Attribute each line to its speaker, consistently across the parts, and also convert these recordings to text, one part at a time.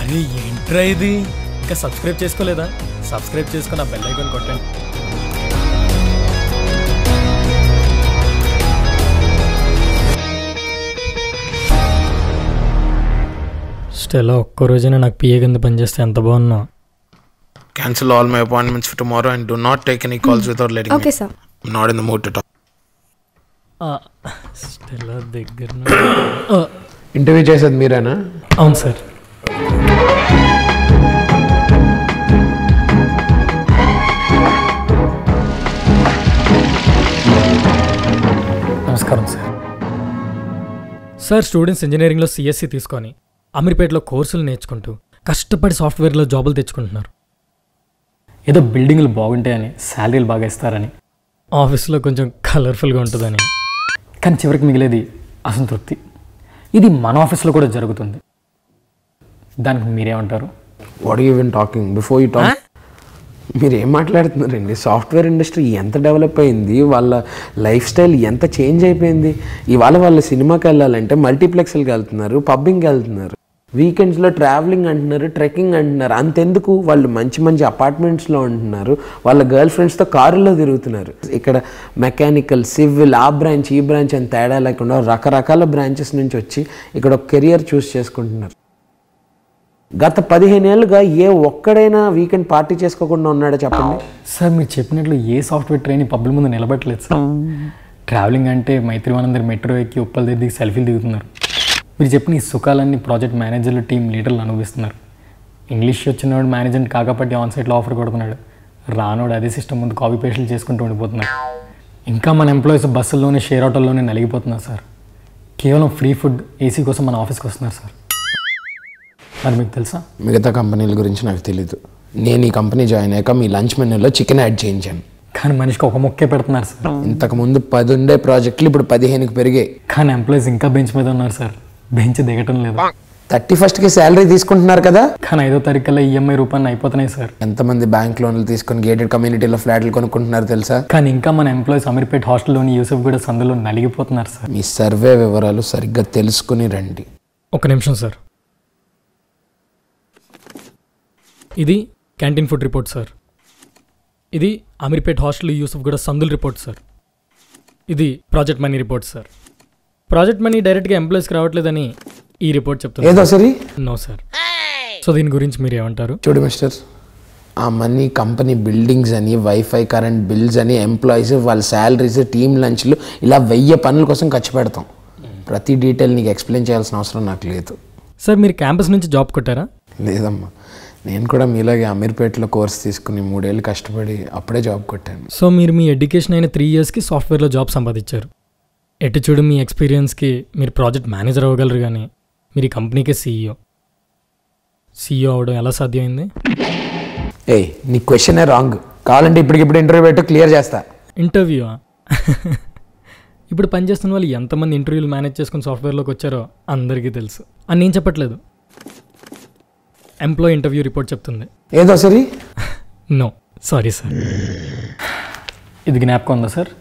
Speaker 1: అరే ఏంట్రా ఇది ఇంకా సబ్స్క్రైబ్ చేసుకోలేదా సబ్స్క్రైబ్ చేసుకుని ఆ బెల్ ఐకాన్ కొట్టండి స్టెలా ఒక్క రోజైనా నాకు పిఏ కింద పనిచేస్తే ఎంత బాగున్నా
Speaker 2: Cancel all my appointments for tomorrow and do not take any calls without letting
Speaker 3: okay
Speaker 2: me.
Speaker 3: Sir
Speaker 2: I'm not in the mood to talk.
Speaker 1: Stella దగ్గర
Speaker 4: ఇంటర్వ్యూ చేసేది మీరేనా
Speaker 1: అవును సార్ నమస్కారం సార్ సార్ స్టూడెంట్స్ ఇంజనీరింగ్లో సిఎస్సి తీసుకొని అమీర్పేటలో కోర్సులు నేర్చుకుంటూ కష్టపడి సాఫ్ట్వేర్లో జాబులు తెచ్చుకుంటున్నారు
Speaker 5: ఏదో బిల్డింగ్లు బాగుంటాయని శాలరీలు బాగా ఇస్తారని
Speaker 1: ఆఫీస్లో కొంచెం కలర్ఫుల్గా ఉంటుందని
Speaker 5: కానీ చివరికి మిగిలేది అసంతృప్తి ఇది మన ఆఫీస్లో కూడా జరుగుతుంది దానికి మీరేమంటారు
Speaker 4: what you win talking before you talk మీరు ఏం మాట్లాడుతున్నారండి సాఫ్ట్వేర్ ఇండస్ట్రీ ఎంత డెవలప్ అయింది వాళ్ళ లైఫ్ స్టైల్ ఎంత చేంజ్ అయిపోయింది ఇవాళ వాళ్ళు సినిమాకి వెళ్ళాలంటే మల్టీప్లెక్స్కి వెళ్తున్నారు పబ్బింగ్కి వెళ్తున్నారు వీకెండ్స్లో ట్రావెలింగ్ అంటున్నారు ట్రెక్కింగ్ అంటున్నారు అంతెందుకు వాళ్ళు మంచి మంచి అపార్ట్మెంట్స్లో ఉంటున్నారు వాళ్ళ గర్ల్ ఫ్రెండ్స్తో కారులో తిరుగుతున్నారు ఇక్కడ మెకానికల్ సివిల్ ఆ బ్రాంచ్ ఈ బ్రాంచ్ అని తేడా లేకుండా రకరకాల బ్రాంచెస్ నుంచి వచ్చి ఇక్కడ ఒక కెరియర్ చూస్ చేసుకుంటున్నారు గత పదిహేను ఏళ్ళుగా ఏ ఒక్కడైనా వీకెండ్ పార్టీ చేసుకోకుండా ఉన్నాడో చెప్పండి
Speaker 5: సార్ మీరు చెప్పినట్లు ఏ సాఫ్ట్వేర్ ట్రైన్ పబ్బుల ముందు నిలబట్టలేదు సార్ ట్రావెలింగ్ అంటే మైత్రివానందరు మెట్రో ఎక్కి ఉప్పల దగ్గర దిగి సెల్ఫీలు దిగుతున్నారు మీరు చెప్పిన ఈ సుఖాలన్నీ ప్రాజెక్ట్ మేనేజర్లు టీం లీడర్లు అనుభవిస్తున్నారు ఇంగ్లీష్ వచ్చినవాడు మేనేజర్ కాకపోతే ఆన్ సైట్లో ఆఫర్ కొడుతున్నాడు రానోడు అదే సిస్టమ్ ముందు కాపీ పేస్టులు చేసుకుంటూ ఉండిపోతున్నారు ఇంకా మన ఎంప్లాయీస్ బస్సుల్లోనే షేర్ ఆటోల్లోనే నలిగిపోతున్నారు సార్ కేవలం ఫ్రీ ఫుడ్ ఏసీ కోసం మన ఆఫీస్కి వస్తున్నారు సార్ మరి మీకు తెలుసా
Speaker 4: మిగతా కంపెనీల గురించి నాకు తెలీదు నేను ఈ కంపెనీ జాయిన్ అయ్యాక మీ లంచ్ మెనూలో చికెన్ యాడ్ చేయించాను
Speaker 5: కానీ మనిషికి ఒక మొక్కే పెడుతున్నారు సార్
Speaker 4: ఇంతకు ముందు పది ఉండే ప్రాజెక్టులు ఇప్పుడు పదిహేనుకి పెరిగాయి
Speaker 5: కానీ ఎంప్లాయీస్ ఇంకా బెంచ్ మీద ఉన్నారు సార్ బెంచ్ దిగటం లేదు
Speaker 4: థర్టీ ఫస్ట్కి శాలరీ తీసుకుంటున్నారు కదా
Speaker 5: కానీ ఐదో తారీఖు కల్లా ఈఎంఐ రూపాయలు అయిపోతున్నాయి సార్
Speaker 4: ఎంతమంది బ్యాంక్ లోన్లు తీసుకొని గేటెడ్ కమ్యూనిటీలో ఫ్లాట్లు కొనుక్కుంటున్నారు తెలుసా
Speaker 5: కానీ ఇంకా మన ఎంప్లాయీస్ అమీర్పేట్ హాస్టల్లోని యూసఫ్ కూడా సందులో నలిగిపోతున్నారు సార్
Speaker 4: మీ సర్వే వివరాలు సరిగ్గా తెలుసుకుని రండి
Speaker 1: ఒక నిమిషం సార్ ఇది క్యాంటీన్ ఫుడ్ రిపోర్ట్ సార్ ఇది అమీర్పేట్ హాస్టల్ యూసుఫ్ కూడా సందుల్ రిపోర్ట్ సార్ ఇది project money report sir project money డైరెక్ట్గా ఎంప్లాయీస్కి రావట్లేదని ఈ రిపోర్ట్ చెప్తుంది
Speaker 4: ఏదో సరి
Speaker 1: నో సార్ సో దీని గురించి మీరు ఏమంటారు
Speaker 4: చూడు మిస్టర్ ఆ మనీ కంపెనీ బిల్డింగ్స్ అని వైఫై కరెంట్ బిల్స్ అని ఎంప్లాయీస్ వాళ్ళ శాలరీస్ టీమ్ లంచ్లు ఇలా వెయ్యి పనుల కోసం ఖర్చు పెడతాం ప్రతి డీటెయిల్ నీకు ఎక్స్ప్లెయిన్ చేయాల్సిన అవసరం నాకు లేదు
Speaker 1: సార్ మీరు క్యాంపస్ నుంచి జాబ్ కొట్టారా
Speaker 4: లేదమ్మా నేను కూడా మీలాగే అమీర్పేటలో కోర్స్ తీసుకుని మూడేళ్ళు కష్టపడి అప్పుడే జాబ్ కొట్టాను
Speaker 1: సో మీరు మీ ఎడ్యుకేషన్ అయిన త్రీ ఇయర్స్కి సాఫ్ట్వేర్లో జాబ్ సంపాదించారు ఎటు చూడు మీ ఎక్స్పీరియన్స్కి మీరు ప్రాజెక్ట్ మేనేజర్ అవ్వగలరు కానీ మీరు ఈ కంపెనీకే సీఈఓ సీఈఓ అవడం ఎలా సాధ్యమైంది
Speaker 4: ఏయ్ నీ క్వశ్చనే రాంగ్ కావాలంటే ఇప్పటికిప్పుడు ఇంటర్వ్యూ పెట్టు క్లియర్ చేస్తా
Speaker 1: ఇంటర్వ్యూ ఇప్పుడు పనిచేస్తున్న వాళ్ళు ఎంతమంది ఇంటర్వ్యూలు మేనేజ్ చేసుకుని సాఫ్ట్వేర్లోకి వచ్చారో అందరికీ తెలుసు అని నేను చెప్పట్లేదు ఎంప్లాయీ ఇంటర్వ్యూ రిపోర్ట్ చెప్తుంది
Speaker 4: ఏదో సరి
Speaker 1: నో సారీ సార్
Speaker 5: ఇది జ్ఞాపకం ఉందా సార్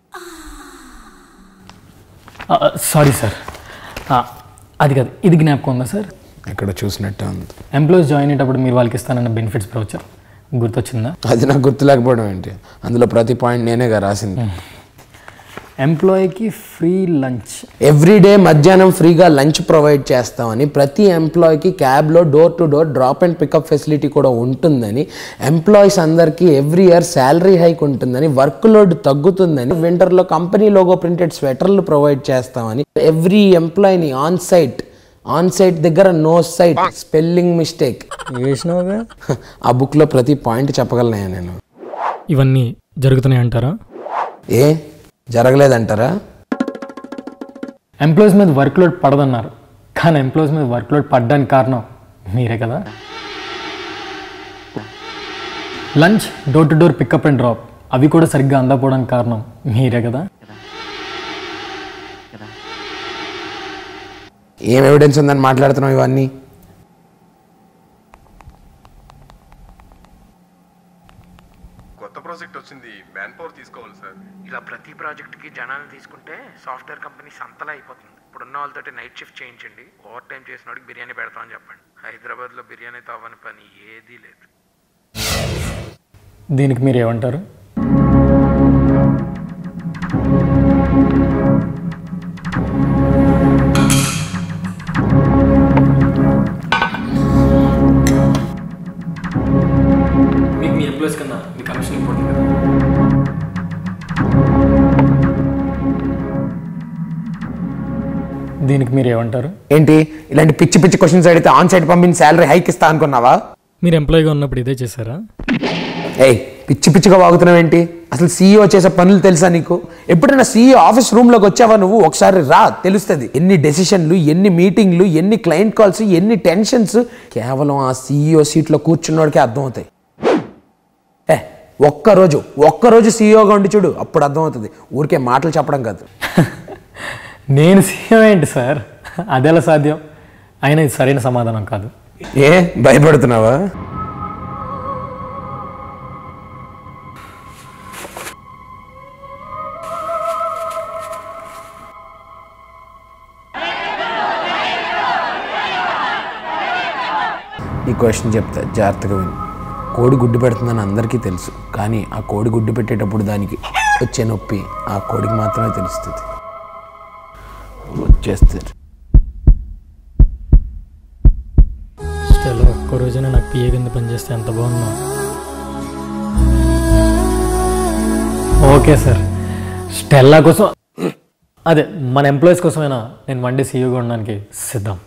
Speaker 5: సారీ సార్ అది కాదు ఇది జ్ఞాపకం ఉందా సార్
Speaker 4: ఎక్కడ చూసినట్టే ఉంది
Speaker 5: ఎంప్లాయీస్ జాయిన్ అయ్యేటప్పుడు మీరు వాళ్ళకి ఇస్తానన్న బెనిఫిట్స్ బ్రౌచర్ గుర్తొచ్చిందా
Speaker 4: అది నాకు గుర్తు లేకపోవడం ఏంటి అందులో ప్రతి పాయింట్ నేనేగా రాసింది
Speaker 5: ఎంప్లాయీకి ఫ్రీ లంచ్
Speaker 4: ఎవ్రీ డే మధ్యాహ్నం ఫ్రీగా లంచ్ ప్రొవైడ్ చేస్తామని ప్రతి ఎంప్లాయీకి క్యాబ్లో door to door drop and pickup facility కూడా ఉంటుందని ఎంప్లాయీస్ అందరికీ ఎవ్రీ ఇయర్ శాలరీ హైక్ ఉంటుందని వర్క్ లోడ్ తగ్గుతుందని వింటర్లో కంపెనీ లోగో ప్రింటెడ్ స్వెటర్లు ప్రొవైడ్ చేస్తామని ఎవ్రీ ఎంప్లాయీని ఆన్ సైట్ ఆన్ సైట్ దగ్గర నో సైట్ స్పెల్లింగ్ మిస్టేక్
Speaker 1: వేసినావుగా
Speaker 4: ఆ బుక్లో ప్రతి పాయింట్ చెప్పగలనా నేను
Speaker 1: ఇవన్నీ జరుగుతున్నాయి అంటారా
Speaker 4: ఏ జరగలేదంటారా
Speaker 5: ఎంప్లాయీస్ మీద వర్క్ లోడ్ పడదన్నారు కానీ ఎంప్లాయీస్ మీద వర్క్ లోడ్ పడడానికి కారణం మీరే కదా lunch door to door pickup and drop అవి కూడా సరిగ్గా అందకపోవడానికి కారణం మీరే కదా
Speaker 4: ఏం ఎవిడెన్స్ ఉందని మాట్లాడుతున్నాం ఇవన్నీ
Speaker 6: కొత్త ప్రాజెక్ట్ వచ్చింది మ్యాన్ పవర్ తీసుకోవాలి సార్
Speaker 4: ఇలా ప్రతి ప్రాజెక్ట్కి జనాలు తీసుకుంటే సాఫ్ట్వేర్ కంపెనీ సంతలా అయిపోతుంది
Speaker 2: ఇప్పుడున్న వాళ్ళతోటి నైట్ షిఫ్ట్ చేయించండి ఓవర్ టైం చేసిన వాడికి బిర్యానీ పెడతామని చెప్పండి హైదరాబాద్లో బిర్యానీతో అవ్వని పని ఏదీ లేదు
Speaker 5: దీనికి మీరు ఏమంటారు
Speaker 1: మీకు మీ ఎంప్లాయీస్ కన్నా మీ కమిషన్ ఇంపార్టెంట్ కదా
Speaker 5: దీనికి మీరు ఏమంటారు
Speaker 4: ఏంటి ఇలాంటి పిచ్చి పిచ్చి క్వశ్చన్స్ అడిగితే ఆన్ సైడ్ పంపించి శాలరీ హైక్ ఇస్తా అనుకున్నావా
Speaker 1: మీరు ఎంప్లాయీగా ఉన్నప్పుడు ఇదే చేశారా
Speaker 4: ఏయ్ పిచ్చి పిచ్చిగా వాగుతున్నావు ఏంటి అసలు సీఈఓ చేసే పనులు తెలుసా నీకు ఎప్పుడైనా సీఈఓ ఆఫీస్ రూమ్లోకి వచ్చావా నువ్వు ఒకసారి రా తెలుస్తుంది ఎన్ని డెసిషన్లు ఎన్ని మీటింగ్లు ఎన్ని క్లయింట్ కాల్స్ ఎన్ని టెన్షన్స్ కేవలం ఆ సీఈఓ సీట్లో కూర్చున్నోడికే అర్థమవుతాయి ఏ ఒక్కరోజు ఒక్కరోజు సీఈఓగా ఉండి చూడు అప్పుడు అర్థమవుతుంది ఊరికే మాటలు చెప్పడం కాదు
Speaker 5: నేను సీఎం ఏంటి సార్ అదెలా సాధ్యం అయినా ఇది సరైన సమాధానం కాదు
Speaker 4: ఏ భయపడుతున్నావా ఈ క్వశ్చన్ చెప్తా జాగ్రత్తగా విను కోడి గుడ్డు పెడుతుందని అందరికీ తెలుసు కానీ ఆ కోడి గుడ్డు పెట్టేటప్పుడు దానికి వచ్చే నొప్పి ఆ కోడికి మాత్రమే తెలుస్తుంది వచ్చేస్తారు
Speaker 1: స్టెల్ ఒక్క రోజున నాకు పిఏ కింద పనిచేస్తే ఎంత బాగుందో
Speaker 5: ఓకే సార్ స్టెల్లా కోసం అదే మన ఎంప్లాయీస్ కోసమైనా నేను వన్ డే సీఈఓగా ఉండడానికి సిద్ధం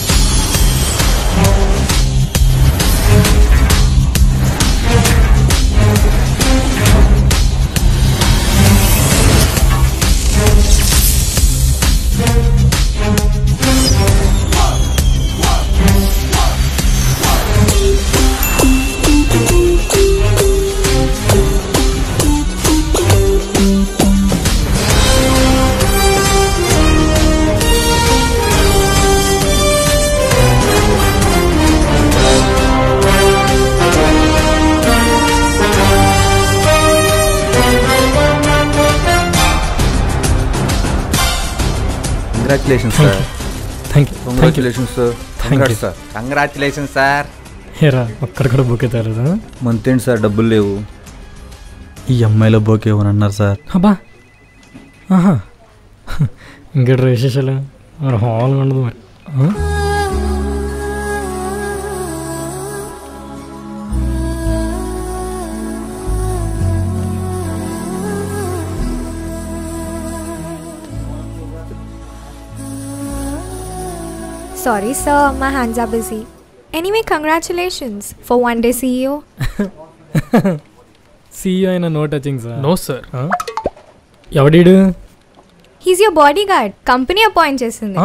Speaker 3: congratulations sir
Speaker 1: thank you thank you
Speaker 3: congratulations sir congrats sir
Speaker 7: congratulation sir
Speaker 1: హేరా ఒక్కడ కూడా బుక్ అవుతారు
Speaker 3: మంత్ ఏంటి సార్ డబ్బులు లేవు ఈ అమ్మాయిలో బోకే అని అన్నారు సార్
Speaker 1: అబ్బా ఆహా ఇంకటి విశేషాలు మరి హాల్ ఉండదు మరి ఆ?
Speaker 8: Sorry, sir, my hands are busy. Anyway, congratulations for one day CEO.
Speaker 1: CEO అయిన no touching sir
Speaker 9: no sir
Speaker 1: ఎవడీడు
Speaker 8: He's your bodyguard. Company appoint చేసింది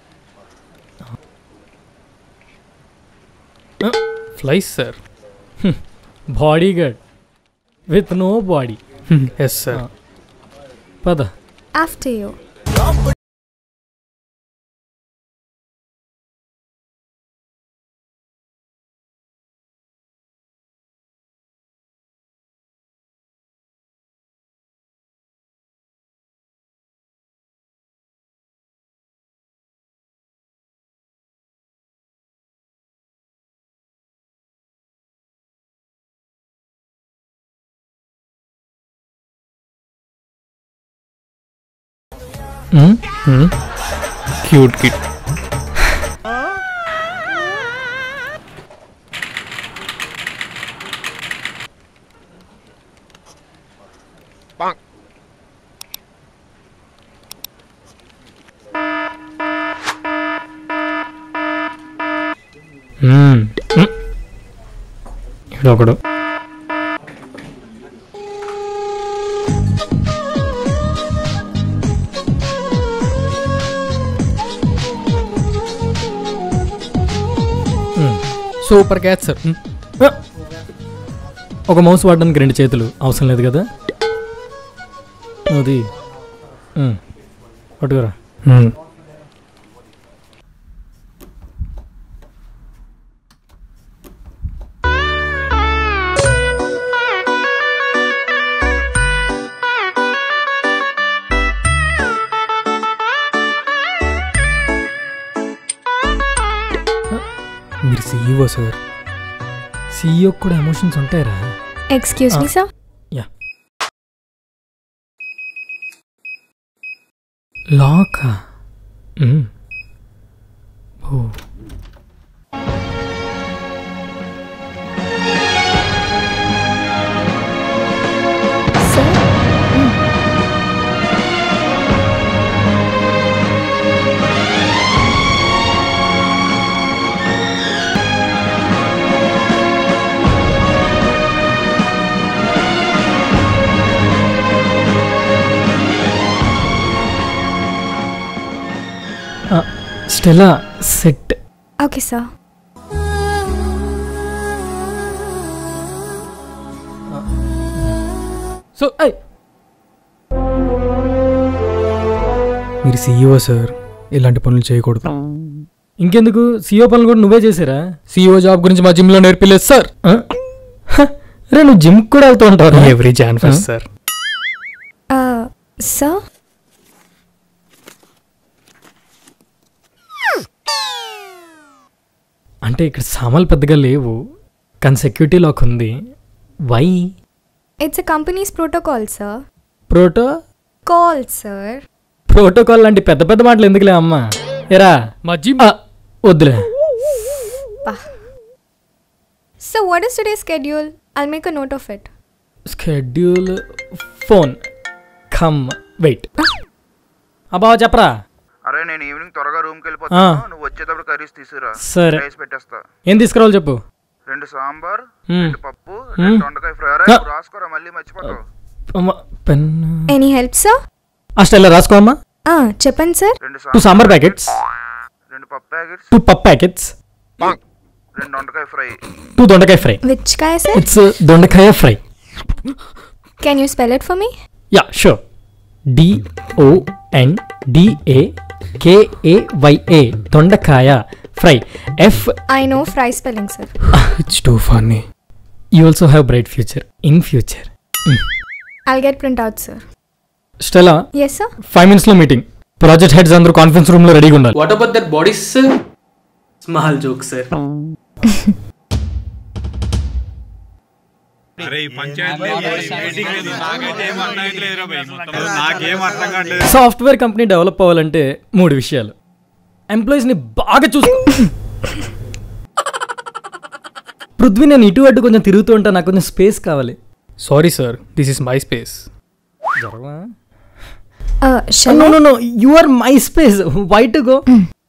Speaker 9: ఫ్లైస్ sir
Speaker 1: bodyguard with no body
Speaker 9: yes sir
Speaker 1: పద
Speaker 8: After you.
Speaker 9: క్యూట్ కిట్
Speaker 1: ఇక్కడ ఒకడు
Speaker 9: super catch sir
Speaker 1: ఒక మౌస్ వాడడానికి రెండు చేతులు అవసరం లేదు కదా అది ఉమ్, పట్టుకురా
Speaker 9: సార్
Speaker 1: సీఈఓ కూడా ఎమోషన్స్ ఉంటాయరా
Speaker 8: Excuse me, sir.
Speaker 1: యా లాకా మ్మ్. ఓ
Speaker 8: Sir?
Speaker 1: Stella set
Speaker 8: Okay, sir.
Speaker 1: So I
Speaker 9: మీరు సీఈఓ సార్ ఇలాంటి పనులు చేయకూడదు
Speaker 1: ఇంకెందుకు సీఈఓ పనులు కూడా నువ్వే చేసారా
Speaker 9: సీఈఓ జాబ్ గురించి మా జిమ్లో నేర్పిలేదు సార్
Speaker 1: ఆ? హ, రే నువ్వు జిమ్ కూడా వెళ్తూ ఉంటావు
Speaker 9: every John first sir
Speaker 8: Uh, sir?
Speaker 1: అంటే ఇక్కడ సామాన్లు పెద్దగా లేవు కానీ సెక్యూరిటీ లాక్ ఉంది why
Speaker 8: It's a company's protocol, sir.
Speaker 1: ప్రోటో
Speaker 8: Call, sir.
Speaker 1: ప్రోటోకాల్ లాంటి పెద్ద పెద్ద మాటలు ఎందుకులే అమ్మా ఎరా
Speaker 9: మా జిమ్
Speaker 1: ఆ, వద్దులే
Speaker 8: So, what is today's schedule? I'll make a note of it.
Speaker 1: Schedule phone come wait అబ్బా చెప్పరా
Speaker 7: అరే నేను ఈవినింగ్ త్వరగా రూమ్కి
Speaker 1: ఆ.
Speaker 7: వెళ్ళిపోతాను నువ్వు వచ్చేటప్పుడు కర్రీస్ తీసుకురా
Speaker 1: సరే.
Speaker 7: రైస్ పెట్టేస్తా
Speaker 1: ఏం తీసుకురావాలి చెప్పు
Speaker 7: రెండు సాంబార్
Speaker 1: మ్మ్.
Speaker 7: రెండు పప్పు రెండు దొండకాయ ఫ్రై అరే
Speaker 1: ఆ.
Speaker 7: నువ్వు రాసుకోరా మళ్ళీ మర్చిపోతావు
Speaker 1: అమ్మ, పెన్
Speaker 8: Any help, sir?
Speaker 1: అష్టెల్లా రాసుకో అమ్మా
Speaker 8: Ah, చెప్పండి సార్
Speaker 7: రెండు
Speaker 1: టూ సాంబార్ ప్యాకెట్స్
Speaker 7: రెండు పప్పు ప్యాకెట్స్
Speaker 1: టూ పప్ ప్యాకెట్స్
Speaker 7: రెండు దొండకాయ ఫ్రై
Speaker 1: టూ దొండకాయ ఫ్రై
Speaker 8: విచ్ కాయ సార్
Speaker 1: ఇట్స్ దొండకాయ fry
Speaker 8: can you spell it for me
Speaker 1: yeah sure D O N D A K A Y A దొండకాయ fry F
Speaker 8: I know fry spelling sir
Speaker 9: it's too funny
Speaker 1: you also have bright future in future
Speaker 8: I'll get print out sir
Speaker 1: Stella
Speaker 8: yes sir
Speaker 1: five మినిట్స్లో meeting project heads అందరూ conference రూమ్లో రెడీగా ఉండాలి
Speaker 10: what about that bodies small joke sir
Speaker 1: software company develop అవ్వాలంటే మూడు విషయాలు ఎంప్లాయీస్ని బాగా చూసుకో పృథ్వీ నేను ఇటు అటు కొంచెం తిరుగుతూ ఉంటా నాకు కొంచెం స్పేస్ కావాలి
Speaker 9: sorry sir this is my space
Speaker 1: no no no you are my space why to go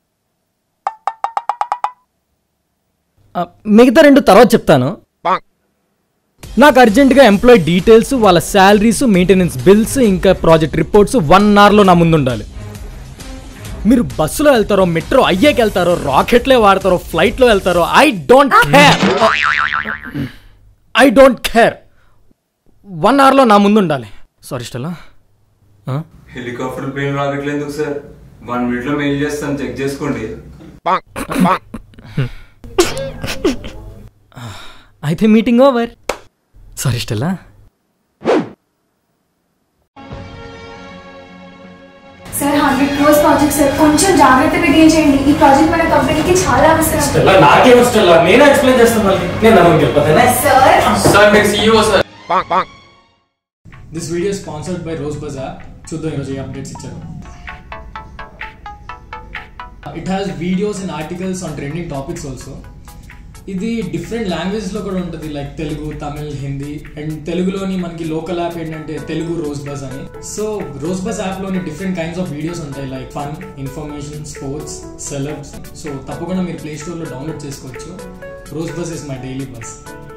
Speaker 1: మిగతా రెండు తర్వాత చెప్తాను నాకు అర్జెంటుగా ఎంప్లాయీ డీటెయిల్స్ వాళ్ళ శాలరీస్ మెయింటెనెన్స్ బిల్స్ ఇంకా ప్రాజెక్ట్ రిపోర్ట్స్ వన్ అవర్లో నా ముందు ఉండాలి మీరు బస్సులో వెళ్తారో మెట్రో అయ్యేకి వెళ్తారో రాకెట్లే వాడతారో ఫ్లైట్లో వెళ్తారో I don't care I don't care one అవర్లో నా ముందు ఉండాలి సారీ స్టెల్లా
Speaker 3: హెలికాప్టర్ ప్లేన్ రాకెట్లు ఎందుకు సార్ వన్ మినిట్లో మెయిల్ చేస్తాను చెక్ చేసుకోండి
Speaker 1: అయితే meeting over sorry Stella
Speaker 11: sir hundred crores project sir కొంచెం జాగ్రత్తగా డీల్ చేయండి ఈ ప్రాజెక్ట్ మన కంపెనీకి చాలా అవసరం
Speaker 1: స్టెల్లా నాకేం స్టెల్లా నేను ఎక్స్ప్లెయిన్ చేస్తాను మళ్ళీ నేను నమ్మకం వెళ్ళిపోతానే
Speaker 11: సార్
Speaker 10: సార్ మీరు CEO sir
Speaker 1: this video sponsored by Rozbuzz చూద్దాం ఈరోజు ఏ అప్డేట్స్ ఇచ్చారు it has videos and articles on trending topics also ఇది డిఫరెంట్ లాంగ్వేజ్లో కూడా ఉంటుంది లైక్ తెలుగు తమిళ్ హిందీ అండ్ తెలుగులోని మనకి లోకల్ యాప్ ఏంటంటే తెలుగు రోజ్ బస్ అని సో రోజ్ బస్ యాప్లోని డిఫరెంట్ కైండ్స్ ఆఫ్ వీడియోస్ ఉంటాయి like fun information sports celebs so తప్పకుండా మీరు ప్లే స్టోర్లో డౌన్లోడ్ చేసుకోవచ్చు rose Rozbuzz is my daily bus